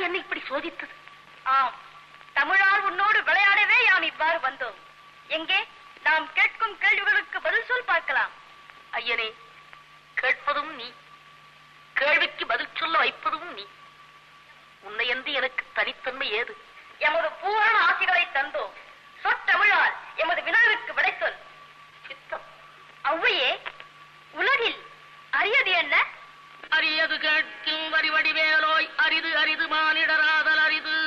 என்னை இப்படி சோதித்தது ஆம் தமிழால் உன்னோடு விளையாடவே யாம் இவ்வாறு வந்தோம் எங்கே நாம் கேட்கும் கேள்விகளுக்கு பதில் சொல் பார்க்கலாம் ஐயனே கேட்பதும் நீ கேள்விக்கு பதில் சொல்ல வைப்பதும் நீ உன்னையன்றி எனக்கு தனித்தன்மை ஏது எமது பூரண ஆசிகளை தந்தோம் சொற்றமிழால் எமது வினாவிற்கு விடை சொல் சித்தம் ஔவையே உலகில் அரியது என்ன அரியது கேட்கும் வரிவடிவேலோய் அரிது அரிது மானிடராதல் அரிது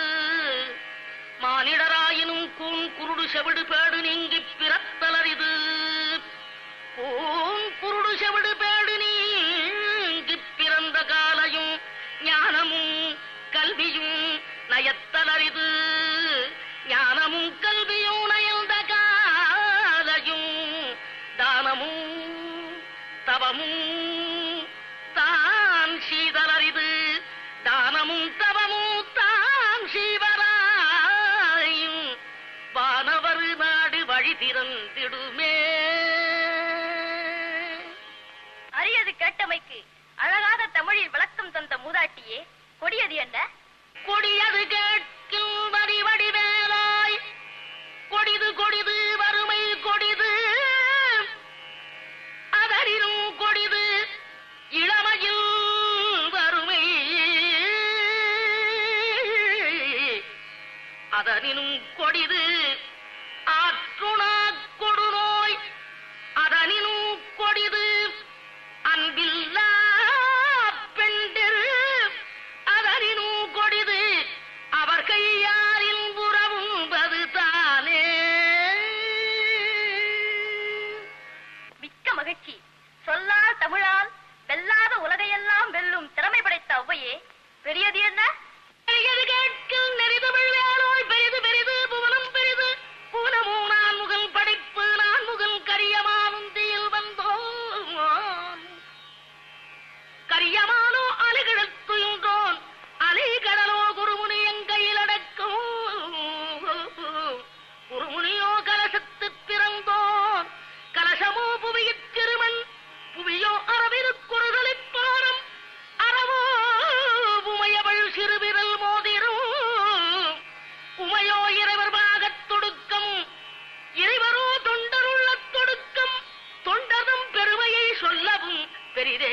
மானிடராயினும் கூன் குருடு செவிடு பேடு நீங்கிப் பிறத்தல் அரிது கூன் குருடு செவிடு பேடு நீங்கிப் பிறந்த காலையும் ஞானமும் கல்வியும் நயத்தல் அரிது ஞானமும் கல்வியும் நயந்த காலையும் தானமும் தவமும் தான் சீதலரிது தானமும் தவமும் தான் சீவராயும் வானவர் நாடு வழி திறந்திடுமே அரியது கேட்டமைக்கு அழகாத தமிழில் விளக்கம் தந்த மூதாட்டியே கொடியது என்ன கொடியது கேட்கும் வரி வடிவேலாய் கொடிது கொடிது வறுமை கொடிது அதனினும் கொடிது இளமையில் வறுமை அதனினும் கொடிது ஆற்றுணா கொடுநோய் அதனினும் கொடிது அன்பில்லா பெண்டிரு அதனினும் கொடிது அவர் கையாரில் உறவும்பது தானே மிக்க மகிழ்ச்சி சொல்லால் தமிழால் வெல்லாத உலகையெல்லாம் வெல்லும் திறமை படைத்த ஔவையே பெரியது என்ன பெரியது கேட்கில் நெறிதமிழ் வேலோய் பெரிது பெரிது புவனம் பெரிது புவனமும் நான் முகல் படைப்பு நான் முகல் கரியமானுந்தியில் வந்தோம் கரியமானோ அலைகிழத்துயின்றோன் அலைகடலோ குருமுனி எங்கையில் அடக்கும் குருமுனியோ கலசத்து பிறந்தோன் கலசமோ புவியிற் திருமண் புவியோ அரவிருக்குறுதலிப் பாரம் அறவோ உமையவள் சிறுவிரல் மோதிரும் உமையோ இறைவர் பாகத் தொடுக்கம் இறைவரோ தொண்டருள்ள தொடுக்கம் தொண்டரும் பெருமையை சொல்லவும் பெரிதே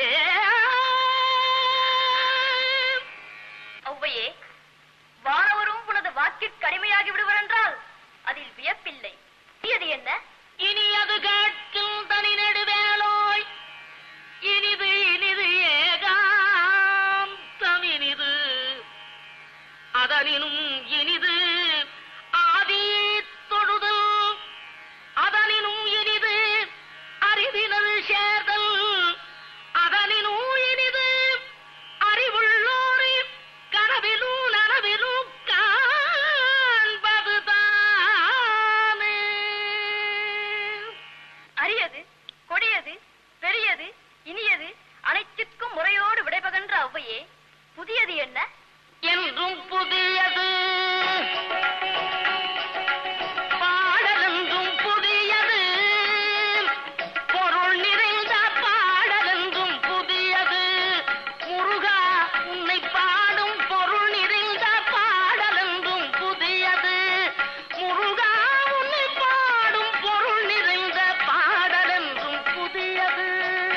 ஔவையே வானவரும் உனது வாக்கிற்கு அடிமையாகி விடுவர் என்றால் அதில் வியப்பில்லை பெரியது என்ன இனி அது கேட்கும் தனி நெடுவேலோய் இனிது இனிது ஏகாந்தம் இனிது அதனினும் இனிது ஆதி தொழுதல் அதனினும் இனிது அறிவினது சேர்தல் அதனினும் இனிது அறிவுள்ளோரை கனவிலும் நனவிலும் காண்பது தானே அரியது கொடியது பெரியது இனியது அனைத்திற்கும் முறையோடு விடைபகன்ற ஔவையே புதியது என்ன என்றும் புதியது பாடலென்றும் புதியது பொருள் நிறைந்த பாடலென்றும் புதியது முருகா உன்னை பாடும் பொருள் நிறைந்த பாடலென்றும் புதியது முருகா உன்னை பாடும் பொருள் நிறைந்த பாடலென்றும் புதியது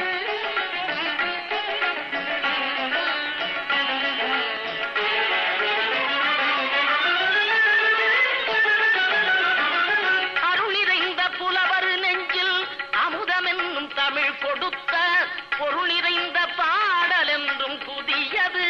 அருள் நிறைந்த புலவர் நெஞ்சில் அமுதமென்னும் தமிழ் கொடுத்த பொருள் நிறைந்த பாடல் என்றும் புதியது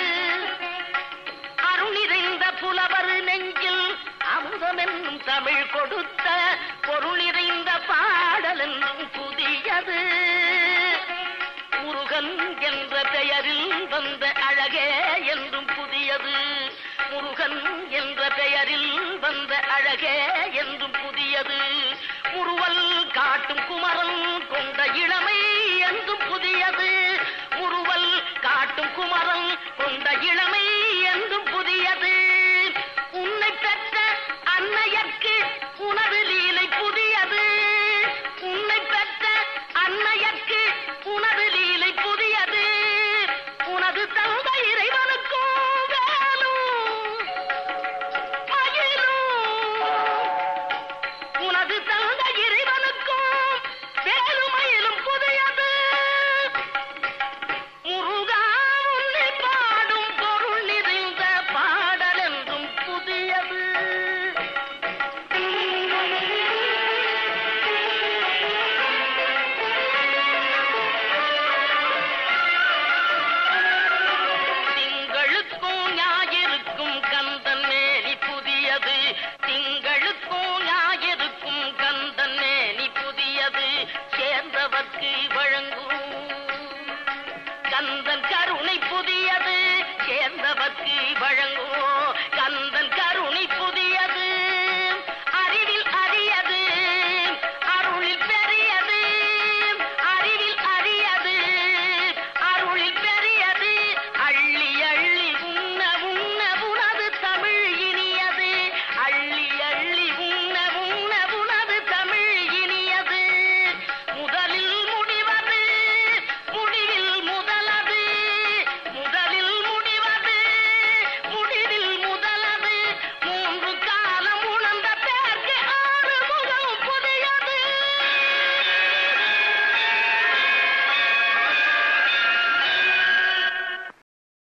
அருள் நிறைந்த புலவர் நெஞ்சில் அமுதமென்னும் தமிழ் கொடுத்த பொருள் நிறைந்த பாடல் என்றும் புதியது முருகன் என்ற பெயரில் வந்த அழகே என்றும் புதியது முருகன் என்ற பெயரில் வந்த அழகே என்றும் புதியது